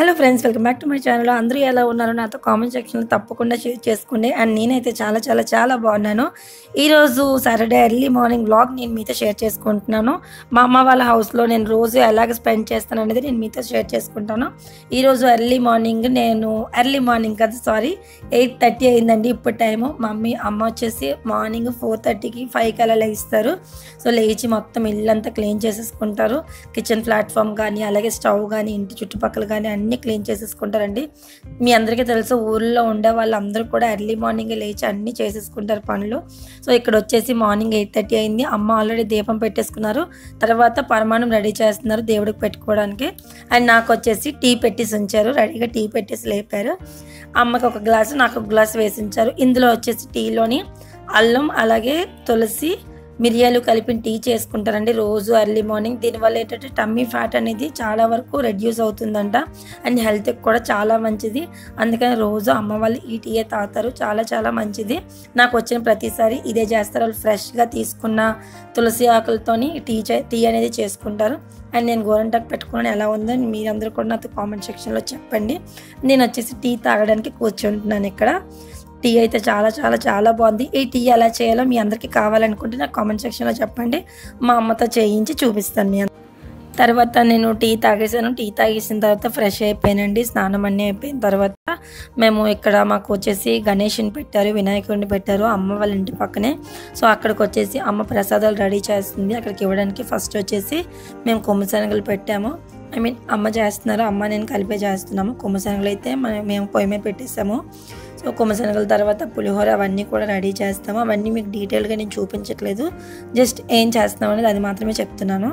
Hello friends welcome back to my channel అందరూ ఎలా ఉన్నారో నాతో కామెంట్ సెక్షన్లో తప్పకుండా షేర్ చేసుకోండి అండ్ నేనైతే చాలా చాలా చాలా బాగున్నాను ఈరోజు సాటర్డే ఎర్లీ మార్నింగ్ వ్లాగ్ నేను మీతో షేర్ చేసుకుంటున్నాను మా అమ్మ వాళ్ళ హౌస్లో నేను రోజు ఎలాగ స్పెండ్ చేస్తాను అనేది నేను మీతో షేర్ చేసుకుంటాను ఈరోజు ఎర్లీ మార్నింగ్ నేను ఎర్లీ మార్నింగ్ కదా సారీ ఎయిట్ థర్టీ అయిందండి ఇప్పుడు టైము మమ్మీ అమ్మ వచ్చేసి మార్నింగ్ ఫోర్ థర్టీకి ఫైవ్కి అలా లేస్తారు సో లేచి మొత్తం ఇల్లంతా క్లీన్ చేసేసుకుంటారు కిచెన్ ప్లాట్ఫామ్ కానీ అలాగే స్టవ్ కానీ ఇంటి చుట్టుపక్కల కానీ అన్నీ క్లీన్ చేసేసుకుంటారండి మీ అందరికీ తెలుసు ఊర్లో ఉండే వాళ్ళందరూ కూడా ఎర్లీ మార్నింగ్ లేచి అన్నీ చేసేసుకుంటారు పనులు సో ఇక్కడ వచ్చేసి మార్నింగ్ ఎయిట్ థర్టీ అయింది అమ్మ ఆల్రెడీ దీపం పెట్టేసుకున్నారు తర్వాత పరమాణం రెడీ చేస్తున్నారు దేవుడికి పెట్టుకోవడానికి అండ్ నాకు వచ్చేసి టీ పెట్టేసి ఉంచారు రెడీగా టీ పెట్టేసి లేపారు అమ్మకి ఒక గ్లాసు నాకు ఒక గ్లాస్ వేసి ఉంచారు ఇందులో వచ్చేసి టీలోని అల్లం అలాగే తులసి మిరియాలు కలిపి టీ చేసుకుంటారండి రోజు ఎర్లీ మార్నింగ్ దీనివల్ల ఏంటంటే టమ్మీ ఫ్యాట్ అనేది చాలా వరకు రెడ్యూస్ అవుతుందంట అండ్ హెల్త్కి కూడా చాలా మంచిది అందుకని రోజు అమ్మ వాళ్ళు ఈ టీయే తాగుతారు చాలా చాలా మంచిది నాకు వచ్చిన ప్రతిసారి ఇదే చేస్తారు వాళ్ళు ఫ్రెష్గా తీసుకున్న తులసి ఆకులతోని టీ చే టీ అనేది చేసుకుంటారు అండ్ నేను గోరంటాకు పెట్టుకున్నాను ఎలా ఉందో మీరందరూ కూడా నాతో కామెంట్ సెక్షన్లో చెప్పండి నేను వచ్చేసి టీ తాగడానికి కూర్చుంటున్నాను ఇక్కడ టీ అయితే చాలా చాలా చాలా బాగుంది ఈ టీ ఎలా చేయాలో మీ అందరికీ కావాలనుకుంటే నాకు కామెంట్ సెక్షన్లో చెప్పండి మా అమ్మతో చేయించి చూపిస్తాను మీ అందరికీ. తర్వాత నేను టీ తాగేసాను టీ తాగేసిన తర్వాత ఫ్రెష్ అయిపోయానండి స్నానం అన్నీ అయిపోయిన తర్వాత మేము ఇక్కడ మాకు వచ్చేసి గణేష్ని పెట్టారు వినాయకుడిని పెట్టారు అమ్మ వాళ్ళ ఇంటి పక్కనే సో అక్కడికి వచ్చేసి అమ్మ ప్రసాదాలు రెడీ చేస్తుంది అక్కడికి ఇవ్వడానికి ఫస్ట్ వచ్చేసి మేము కొమ్ము శనగలు పెట్టాము ఐ మీన్ అమ్మ చేస్తున్నారు అమ్మ నేను కలిపే చేస్తున్నాము కొమ్ము శనగలు అయితే మన- మేము పొయ్యి మీద పెట్టేసాము సో కొమ్మశనగల తర్వాత పులిహోర అవన్నీ కూడా రెడీ చేస్తాము అవన్నీ మీకు డీటెయిల్గా నేను చూపించట్లేదు జస్ట్ ఏం చేస్తున్నాం అనేది అది మాత్రమే చెప్తున్నాను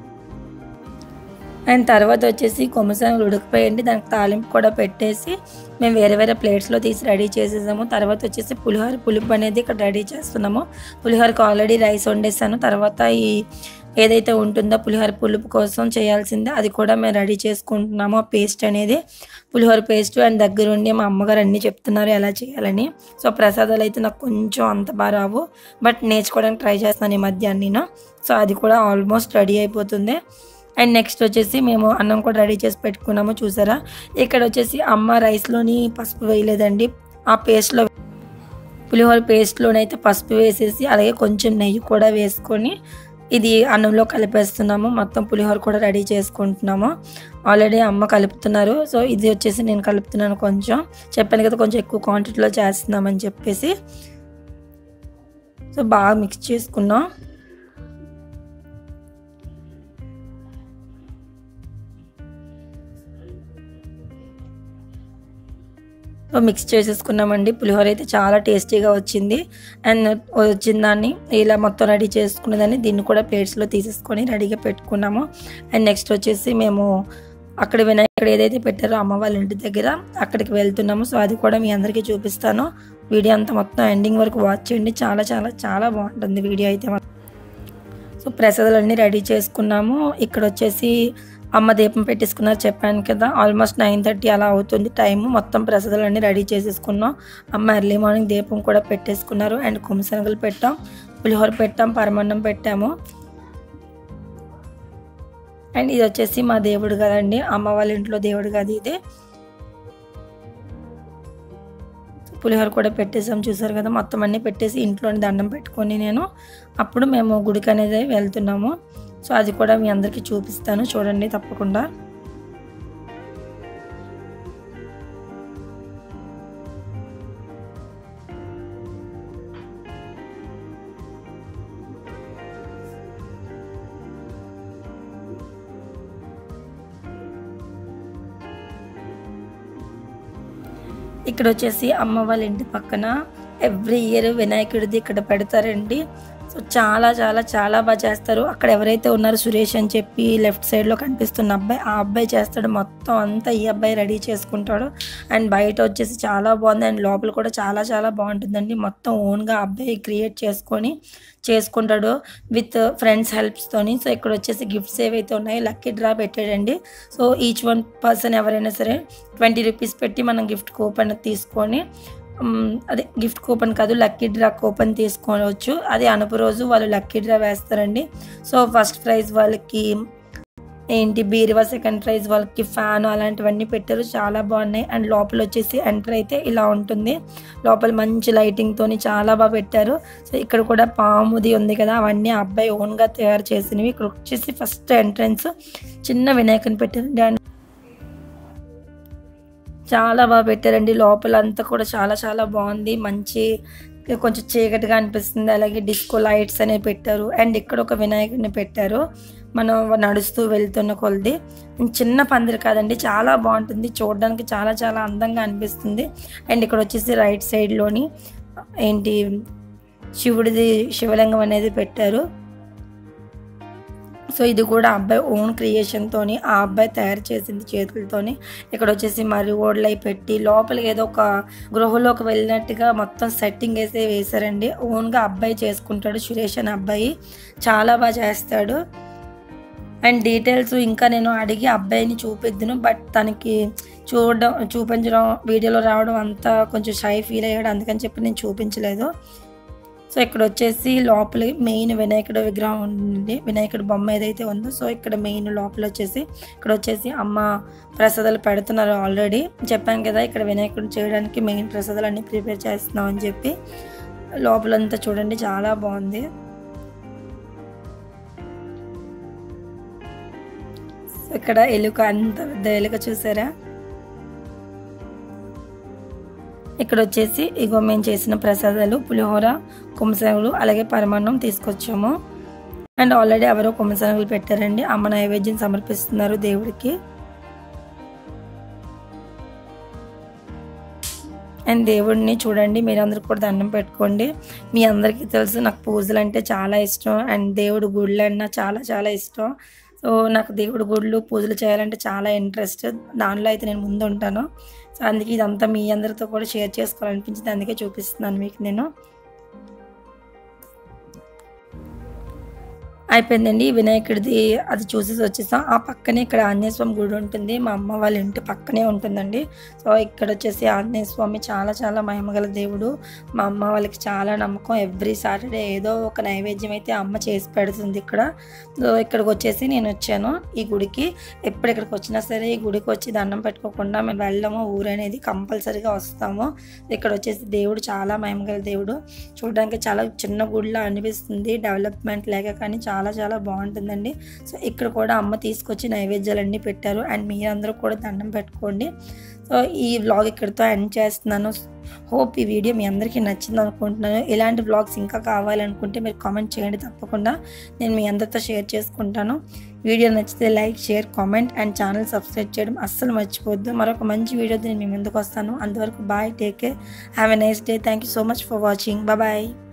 అండ్ తర్వాత వచ్చేసి కొమ్మశనగలు ఉడికిపోయండి దానికి తాలింపు కూడా పెట్టేసి మేము వేరే వేరే ప్లేట్స్లో తీసి రెడీ చేసేసాము తర్వాత వచ్చేసి పులిహోర పులుపు అనేది ఇక్కడ రెడీ చేస్తున్నాము పులిహోరకి ఆల్రెడీ రైస్ వండేసాను తర్వాత ఈ ఏదైతే ఉంటుందో పులిహోర పులుపు కోసం చేయాల్సిందే అది కూడా మేము రెడీ చేసుకుంటున్నాము ఆ పేస్ట్ అనేది పులిహోర పేస్ట్ అండ్ దగ్గరుండి మా అమ్మగారు అన్నీ చెప్తున్నారు ఎలా చేయాలని సో ప్రసాదాలు అయితే నాకు కొంచెం అంత బాగా రావు బట్ నేర్చుకోవడానికి ట్రై చేస్తాను ఈ మధ్య నేను సో అది కూడా ఆల్మోస్ట్ రెడీ అయిపోతుంది అండ్ నెక్స్ట్ వచ్చేసి మేము అన్నం కూడా రెడీ చేసి పెట్టుకున్నాము చూసారా ఇక్కడ వచ్చేసి అమ్మ రైస్లోని పసుపు వేయలేదండి ఆ పేస్ట్లో పులిహోర పేస్ట్లోనైతే పసుపు వేసేసి అలాగే కొంచెం నెయ్యి కూడా వేసుకొని ఇది అన్నంలో కలిపేస్తున్నాము మొత్తం పులిహోర కూడా రెడీ చేసుకుంటున్నాము ఆల్రెడీ అమ్మ కలుపుతున్నారు సో ఇది వచ్చేసి నేను కలుపుతున్నాను కొంచెం చెప్పాను కదా కొంచెం ఎక్కువ క్వాంటిటీలో చేస్తున్నామని చెప్పేసి సో బాగా మిక్స్ చేసుకున్నాం సో మిక్స్ చేసేసుకున్నామండి పులిహోర అయితే చాలా టేస్టీగా వచ్చింది అండ్ వచ్చిన దాన్ని ఇలా మొత్తం రెడీ చేసుకునేదాన్ని దీన్ని కూడా ప్లేట్స్లో తీసేసుకొని రెడీగా పెట్టుకున్నాము అండ్ నెక్స్ట్ వచ్చేసి మేము అక్కడ వినాయకుడు ఏదైతే పెట్టారో అమ్మ వాళ్ళ ఇంటి దగ్గర అక్కడికి వెళ్తున్నాము సో అది కూడా మీ అందరికీ చూపిస్తాను వీడియో అంతా మొత్తం ఎండింగ్ వరకు వాచ్ చేయండి చాలా చాలా చాలా బాగుంటుంది వీడియో అయితే మాత్రం. సో ప్రసాదాలన్నీ రెడీ చేసుకున్నాము ఇక్కడ వచ్చేసి అమ్మ దీపం పెట్టేసుకున్నారు చెప్పాను కదా ఆల్మోస్ట్ నైన్ థర్టీ అలా అవుతుంది టైం మొత్తం ప్రసాదాలన్నీ రెడీ చేసేసుకున్నాం అమ్మ ఎర్లీ మార్నింగ్ దీపం కూడా పెట్టేసుకున్నారు అండ్ కుమశనగలు పెట్టాం పులిహోర పెట్టాం పరమాన్నం పెట్టాము అండ్ ఇది వచ్చేసి మా దేవుడు కదండి అమ్మ వాళ్ళ ఇంట్లో దేవుడు కాదు ఇది పులిహోర కూడా పెట్టేసాం చూసారు కదా మొత్తం అన్నీ పెట్టేసి ఇంట్లోని దండం పెట్టుకొని నేను అప్పుడు మేము గుడికి అనేది వెళ్తున్నాము సో అది కూడా మీ అందరికీ చూపిస్తాను చూడండి తప్పకుండా ఇక్కడ వచ్చేసి అమ్మ వాళ్ళ ఇంటి పక్కన ఎవ్రీ ఇయర్ వినాయకుడిది ఇక్కడ పెడతారండి సో చాలా చాలా చాలా బాగా చేస్తారు అక్కడ ఎవరైతే ఉన్నారో సురేష్ అని చెప్పి లెఫ్ట్ సైడ్లో కనిపిస్తున్న అబ్బాయి ఆ అబ్బాయి చేస్తాడు మొత్తం అంతా ఈ అబ్బాయి రెడీ చేసుకుంటాడు అండ్ బయట వచ్చేసి చాలా బాగుంది అండ్ లోపల కూడా చాలా చాలా బాగుంటుందండి మొత్తం ఓన్గా అబ్బాయి క్రియేట్ చేసుకొని చేసుకుంటాడు విత్ ఫ్రెండ్స్ హెల్ప్స్తోని సో ఇక్కడ వచ్చేసి గిఫ్ట్స్ ఏవైతే ఉన్నాయో లక్కీ డ్రా పెట్టాడండి సో ఈచ్ వన్ పర్సన్ ఎవరైనా సరే ట్వంటీ రూపీస్ పెట్టి మనం గిఫ్ట్ కూపన్ తీసుకొని మ్, అదే గిఫ్ట్ కూపన్ కాదు లక్కీ డ్రా కూపన్ తీసుకోవచ్చు అది అనుపు రోజు వాళ్ళు లక్కీ డ్రా వేస్తారండి సో ఫస్ట్ ప్రైజ్ వాళ్ళకి ఏంటి బీరువా సెకండ్ ప్రైజ్ వాళ్ళకి ఫ్యాన్ అలాంటివన్నీ పెట్టారు చాలా బాగున్నాయి అండ్ లోపల వచ్చేసి ఎంటర్ అయితే ఇలా ఉంటుంది లోపల మంచి లైటింగ్ తోని చాలా బాగా పెట్టారు సో ఇక్కడ కూడా పాముది ఉంది కదా అవన్నీ ఆ అబ్బాయి ఓన్గా తయారు చేసినవి ఇక్కడ వచ్చేసి ఫస్ట్ ఎంట్రన్స్ చిన్న వినాయకుని పెట్టారు అండ్ చాలా బాగా పెట్టారండి లోపల అంతా కూడా చాలా చాలా బాగుంది మంచి కొంచెం చీకటిగా అనిపిస్తుంది అలాగే డిస్కో లైట్స్ అనేవి పెట్టారు అండ్ ఇక్కడ ఒక వినాయకుడిని పెట్టారు మనం నడుస్తూ వెళ్తున్న కొలది చిన్న పందిరి కాదండి చాలా బాగుంటుంది చూడడానికి చాలా చాలా అందంగా అనిపిస్తుంది అండ్ ఇక్కడ వచ్చేసి రైట్ సైడ్లోని ఏంటి శివుడిది శివలింగం అనేది పెట్టారు సో ఇది కూడా అబ్బాయి ఓన్ క్రియేషన్తోని ఆ అబ్బాయి తయారు చేసింది చేతులతోని ఇక్కడ వచ్చేసి మరి ఓడ్లై పెట్టి లోపలికి ఏదో ఒక గృహలోకి వెళ్ళినట్టుగా మొత్తం సెట్టింగ్ వేసి వేశారండి ఓన్గా అబ్బాయి చేసుకుంటాడు సురేష్ అనే అబ్బాయి చాలా బాగా చేస్తాడు అండ్ డీటెయిల్స్ ఇంకా నేను అడిగి అబ్బాయిని చూపిద్దును బట్ తనకి చూడడం చూపించడం వీడియోలో రావడం అంతా కొంచెం షై ఫీల్ అయ్యాడు అందుకని చెప్పి నేను చూపించలేదు సో ఇక్కడ వచ్చేసి లోపల మెయిన్ వినాయకుడు విగ్రహం ఉంది వినాయకుడు బొమ్మ ఏదైతే ఉందో సో ఇక్కడ మెయిన్ లోపల వచ్చేసి ఇక్కడ వచ్చేసి అమ్మ ప్రసాదాలు పెడుతున్నారు ఆల్రెడీ చెప్పాం కదా ఇక్కడ వినాయకుడు చేయడానికి మెయిన్ ప్రసాదాలు అన్ని ప్రిపేర్ చేస్తున్నాం అని చెప్పి లోపలంతా చూడండి చాలా బాగుంది ఇక్కడ ఎలుక అంత పెద్ద ఎలుక చూసారా ఇక్కడ వచ్చేసి ఇగో మేము చేసిన ప్రసాదాలు పులిహోర కుమసనగులు అలాగే పరమాన్నం తీసుకొచ్చాము అండ్ ఆల్రెడీ ఎవరో కుమసనగులు పెట్టారండి అమ్మ నైవేద్యం సమర్పిస్తున్నారు దేవుడికి అండ్ దేవుడిని చూడండి మీరందరూ కూడా దండం పెట్టుకోండి మీ అందరికీ తెలుసు నాకు పూజలు అంటే చాలా ఇష్టం అండ్ దేవుడు గుళ్ళు అన్నా చాలా చాలా ఇష్టం సో నాకు దేవుడి గుళ్ళు పూజలు చేయాలంటే చాలా ఇంట్రెస్ట్ దానిలో అయితే నేను ముందు ఉంటాను సో అందుకే ఇదంతా మీ అందరితో కూడా షేర్ చేసుకోవాలనిపించింది అందుకే చూపిస్తున్నాను మీకు నేను అయిపోయిందండి వినాయకుడిది అది చూసేసి వచ్చేసాం ఆ పక్కనే ఇక్కడ ఆంజనేయ స్వామి గుడి ఉంటుంది మా అమ్మ వాళ్ళ ఇంటి పక్కనే ఉంటుందండి సో ఇక్కడ వచ్చేసి ఆంజనేయ స్వామి చాలా చాలా మహిమగల దేవుడు మా అమ్మ వాళ్ళకి చాలా నమ్మకం ఎవ్రీ సాటర్డే ఏదో ఒక నైవేద్యం అయితే అమ్మ చేసి పెడుతుంది ఇక్కడ సో ఇక్కడికి వచ్చేసి నేను వచ్చాను ఈ గుడికి ఎప్పుడు ఇక్కడికి వచ్చినా సరే ఈ గుడికి వచ్చి దండం పెట్టుకోకుండా మేము వెళ్ళము ఊరు అనేది కంపల్సరీగా వస్తాము ఇక్కడ వచ్చేసి దేవుడు చాలా మహిమగల దేవుడు చూడడానికి చాలా చిన్న గుడిలా అనిపిస్తుంది డెవలప్మెంట్ లేక కానీ చాలా చాలా బాగుంటుందండి సో ఇక్కడ కూడా అమ్మ తీసుకొచ్చి నైవేద్యాలన్నీ పెట్టారు అండ్ మీరందరూ కూడా దండం పెట్టుకోండి సో ఈ వ్లాగ్ ఇక్కడితో ఎండ్ చేస్తున్నాను హోప్ ఈ వీడియో మీ అందరికీ నచ్చింది అనుకుంటున్నాను ఇలాంటి వ్లాగ్స్ ఇంకా కావాలనుకుంటే మీరు కామెంట్ చేయండి తప్పకుండా నేను మీ అందరితో షేర్ చేసుకుంటాను వీడియో నచ్చితే like share comment and channel subscribe చేయడం అస్సలు మర్చిపోద్దు మరొక మంచి వీడియోతో నేను మీ ముందుకు వస్తాను అంతవరకు bye take care have a nice day thank you so much for watching bye